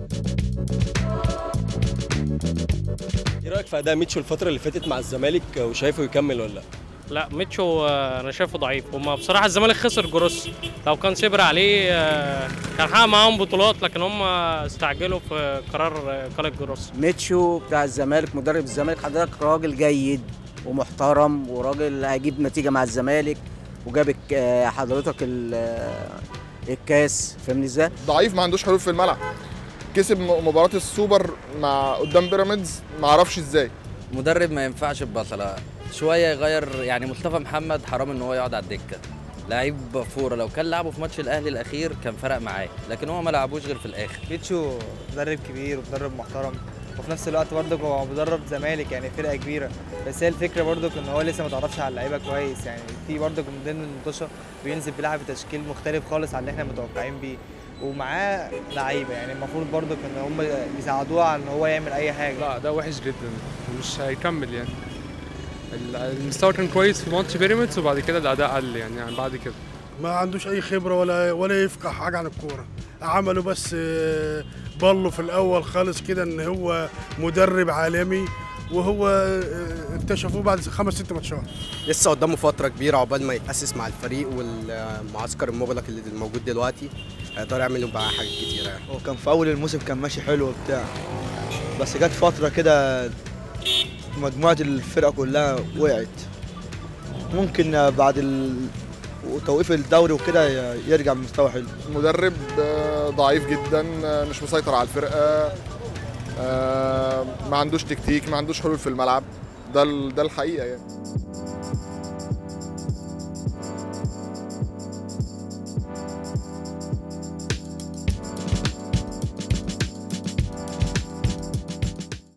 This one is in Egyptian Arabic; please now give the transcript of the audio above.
ايه رايك في اداء ميتشو الفتره اللي فاتت مع الزمالك وشايفه يكمل ولا لا لا ميتشو آه، انا شايفه ضعيف هما بصراحه الزمالك خسر جروس لو كان صبر عليه آه، كان حقق معاهم بطولات لكن هم استعجلوا في قرار آه، اقاله جروس ميتشو بتاع الزمالك مدرب الزمالك حضرتك راجل جيد ومحترم وراجل هيجيب نتيجه مع الزمالك وجاب الك- آه، حضرتك ال- آه، الكاس فاهمني ازاي؟ ضعيف ما عندوش حلول في الملعب كسب م- مباراة السوبر مع قدام بيراميدز ما اعرفش ازاي مدرب ما ينفعش ببطلة شوية يغير يعني مصطفى محمد حرام ان هو يقعد على الدكة لعيب فورة لو كان لعبه في ماتش الاهلي الاخير كان فرق معاه لكن هو ما لعبوش غير في الاخر بيتشو مدرب كبير ومدرب محترم وفي نفس الوقت برضك هو مدرب زمالك يعني فرقه كبيره بس هي الفكره برضك ان هو لسه ما تعرفش على اللعيبه كويس يعني في برضك من ضمن المنتشر بينزل بيلعب بتشكيل مختلف خالص عن اللي احنا متوقعين بيه ومعاه لعيبه يعني المفروض برضك ان هم بيساعدوه على ان هو يعمل اي حاجه لا ده وحش جدا مش هيكمل يعني ال- المستوى كان كويس في ماتش بيراميدز وبعد كده الاداء قل يعني, يعني بعد كده ما عندوش اي خبره ولا ولا يفقه حاجه عن الكوره عملوا بس آه، بالله في الاول خالص كده ان هو مدرب عالمي وهو آه، اكتشفوه بعد خمس ست ماتشات لسه قدامه فترة كبيرة عقبال ما يتأسس مع الفريق والمعسكر المغلق اللي موجود دلوقتي هيقدر يعمل معاه حاجات كتيرة يعني. هو كان في اول الموسم كان ماشي حلو وبتاع بس جت فتره كده مجموعه الفرقه كلها وقعت ممكن بعد ال... توقيف الدوري وكده يرجع بمستوى حلو مدرب آه، ضعيف جدا آه، مش مسيطر على الفرقة آه، ما عندوش تكتيك ما عندوش حلول في الملعب ده ال- ده الحقيقة يعني